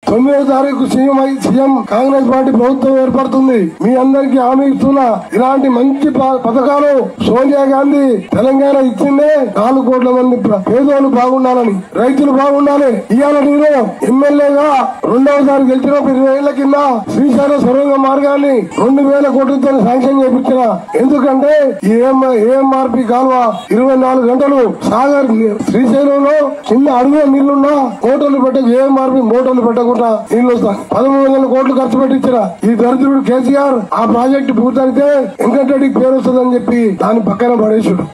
తొమ్మిదో తారీఖు సీఎం అయి- సీఎం కాంగ్రెస్ పార్టీ ప్రభుత్వం ఏర్పడుతుంది మీ అందరికీ హామీ ఇస్తున్నా ఇలాంటి మంచి ప- పథకాలు సోనియా గాంధీ తెలంగాణ ఇచ్చిందే నాలుగు కోట్ల మంది ప్ర- పేదోళ్ళు బాగుండాలని రైతులు బాగుండాలి ఇవాళ నేను ఎమ్మెల్యేగా రెండవసారి గెలిచినప్పుడు ఇరవై ఏళ్ల కింద శ్రీశైలం సొరంగ మార్గాన్ని రెండు వేల కోట్లతో శాంక్షన్ చేపించిన ఎందుకంటే ఈ ఏఎంఆర్పి కాలువ ఇరవై నాలుగు గంటలు సాగర్ ని- శ్రీశైలంలో చిన్న అడుగు నీళ్లున్నా మోటార్లు పెట్ట ఏఎంఆర్పి మోటార్లు పెట్టకుండా నీళ్లు వస్తాయి పదమూడు వందల కోట్లు ఖర్చు పెట్టించిన ఈ దరిద్రుడు కేసీఆర్ ఆ ప్రాజెక్టు పూర్తయితే వెంకటరెడ్డికి పేరు వస్తుందని చెప్పి దాని పక్కన పడేసాడు